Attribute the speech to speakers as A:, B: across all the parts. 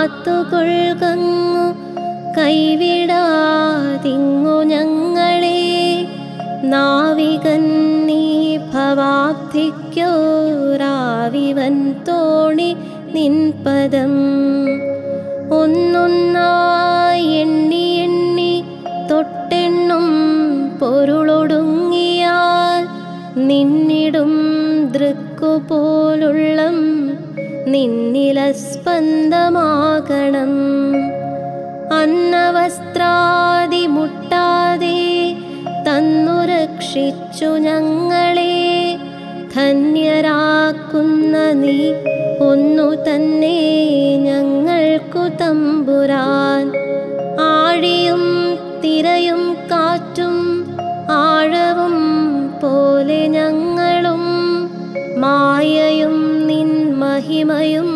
A: കാത്തുകൊള്ളുന്നു കൈവിടാതിങ്ങു ഞങ്ങളെ നാവികൻ നീ ഭവാബ്ധിക്കോരാവിവൻ തോണി നിൻ പദം ഒന്നൊന്നായി എണ്ണി എണ്ണി തൊട്ടെണ്ണും പൊരുളൊടുങ്ങിയാൽ നിന്നിടും ദൃക്കുപോലുള്ളം നിന്നിലസ്പന്ദമാകണം അന്നവസ്ത്രാദി മുട്ടാതെ തന്നു രക്ഷിച്ചു ഞങ്ങളെ ധന്യരാക്കുന്ന നീ ഒന്നു തന്നെ ഞങ്ങൾക്കു തമ്പുരാൻ ആഴിയും തിരയും കാറ്റും ആഴവും പോലെ ഞങ്ങളും മായയും നിൻ മഹിമയും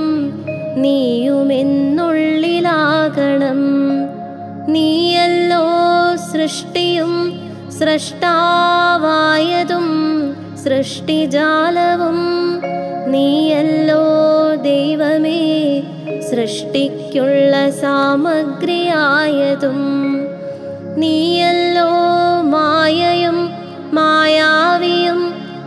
A: നീയുമെന്നുള്ളിലാകണം നീയല്ലോ സൃഷ്ടിയും സൃഷ്ടാവായതും സൃഷ്ടിജാലവും നീയല്ലോ ദൈവമേ സൃഷ്ടിക്കുള്ള സാമഗ്രിയായതും നീയല്ലോ മായയും മായാവിയും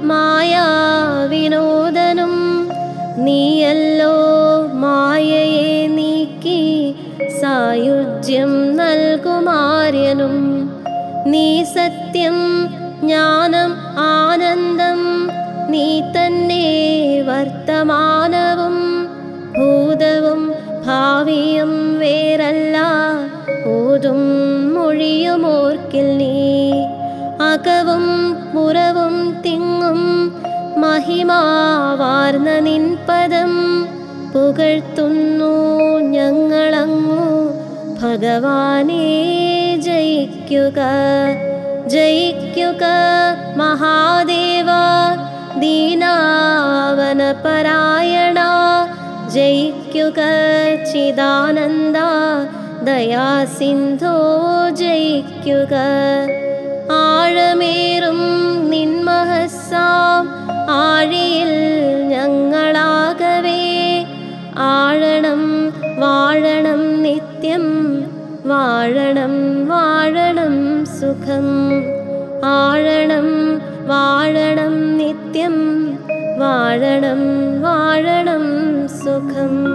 A: മായാവിനോദനും നീയല്ലോ മായയെ നീക്കി സായുജ്യം നൽകുമാര്യനും നീ സത്യം ജ്ഞാനം ആനന്ദം നീ തന്നെ വർത്തമാനവും ഭൂതവും ഭാവിയും വേറല്ല ഓതും മൊഴിയും ഓർക്കിൽ നീ അകവും പുറവും തിങ്ങും മഹിമാവാർന്ന നിൻ പദം പുകഴ്ത്തുന്നു ഞങ്ങളങ്ങു ഭഗവാനെ ജയിക്കുക ജയിക്കുക മഹാദേവ ദീനാവന പരായണ ജയിക്കുക ചിദാനന്ദ ദയാസിന്ധോ ജയിക്കുക ആഴമേറും നിൻമഹസാം ആഴിയിൽ ഞങ്ങളാകവേ ആഴണം വാഴണം നിത്യം വാഴണം വാഴണം സുഖം ആഴണം വാഴണം നിത്യം വാഴണം വാഴണം സുഖം